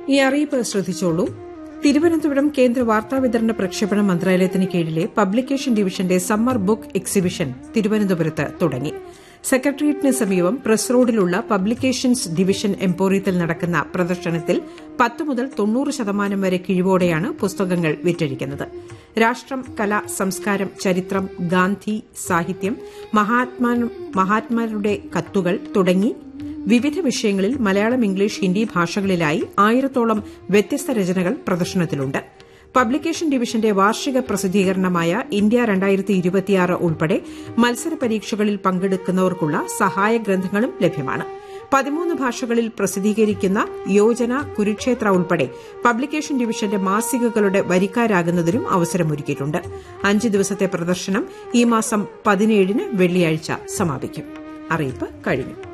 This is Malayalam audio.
ഈ അറിയിപ്പ് ശ്രദ്ധിച്ചോളൂ തിരുവനന്തപുരം കേന്ദ്ര വാർത്താവിതരണ പ്രക്ഷേപണ മന്ത്രാലയത്തിന് കീഴിലെ പബ്ലിക്കേഷൻ ഡിവിഷന്റെ സമ്മർ ബുക്ക് എക്സിബിഷൻ തിരുവനന്തപുരത്ത് തുടങ്ങി സെക്രട്ടേറിയറ്റിന് സമീപം പ്രസ് റോഡിലുള്ള പബ്ലിക്കേഷൻസ് ഡിവിഷൻ എംപോറിയത്തിൽ നടക്കുന്ന പ്രദർശനത്തിൽ പത്ത് മുതൽ തൊണ്ണൂറ് ശതമാനം വരെ കിഴിവോടെയാണ് പുസ്തകങ്ങൾ വിറ്റഴിക്കുന്നത് രാഷ്ട്രം കല സംസ്കാരം ചരിത്രം ഗാന്ധി സാഹിത്യം മഹാത്മാരുടെ കത്തുകൾ തുടങ്ങി വിവിധ വിഷയങ്ങളിൽ മലയാളം ഇംഗ്ലീഷ് ഹിന്ദി ഭാഷകളിലായി ആയിരത്തോളം വ്യത്യസ്ത രചനകൾ പ്രദർശനത്തിലുണ്ട് പബ്ലിക്കേഷൻ ഡിവിഷന്റെ വാർഷിക പ്രസിദ്ധീകരണമായ ഇന്ത്യ ഉൾപ്പെടെ മത്സര പരീക്ഷകളിൽ പങ്കെടുക്കുന്നവർക്കുള്ള സഹായ ഗ്രന്ഥങ്ങളും ലഭ്യമാണ് പതിമൂന്ന് ഭാഷകളിൽ പ്രസിദ്ധീകരിക്കുന്ന യോജന കുരുക്ഷേത്ര ഉൾപ്പെടെ പബ്ലിക്കേഷൻ ഡിവിഷന്റെ മാസികകളുടെ വരിക്കാരാകുന്നതിനും അവസരമൊരുക്കിയിട്ടുണ്ട് അഞ്ച് ദിവസത്തെ പ്രദർശനം ഈ മാസം പതിനേഴിന് വെള്ളിയാഴ്ച സമാപിക്കും അറിയിപ്പ് കഴിഞ്ഞു